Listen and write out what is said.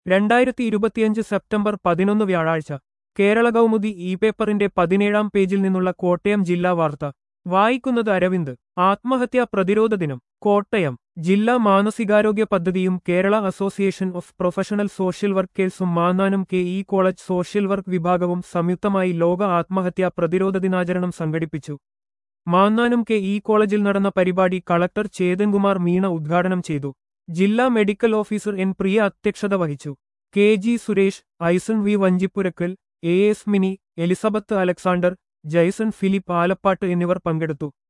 രണ്ടായിരത്തി ഇരുപത്തിയഞ്ച് സെപ്റ്റംബർ പതിനൊന്ന് വ്യാഴാഴ്ച കേരള കൗമുദി ഇ പേപ്പറിന്റെ പതിനേഴാം പേജിൽ നിന്നുള്ള കോട്ടയം ജില്ലാ വാർത്ത വായിക്കുന്നത് അരവിന്ദ് ആത്മഹത്യാ പ്രതിരോധ ദിനം കോട്ടയം ജില്ലാ മാനസികാരോഗ്യ പദ്ധതിയും Kerala association of professional social വർക്കേഴ്സും Mannanam K E college social work വിഭാഗവും സംയുക്തമായി ലോക ആത്മഹത്യാ പ്രതിരോധ ദിനാചരണം സംഘടിപ്പിച്ചു മാന്നാനം കെ ഇ കോളേജിൽ നടന്ന പരിപാടി കളക്ടർ ചേതൻകുമാർ മീണ ഉദ്ഘാടനം ചെയ്തു ജില്ലാ മെഡിക്കൽ ഓഫീസർ എൻ പ്രിയ അധ്യക്ഷത വഹിച്ചു K G Suresh Aison V Vanchippurakkal A S Mini Elizabeth Alexander Jaison Philip Alappatt എന്നിവർ പങ്കെടുത്തു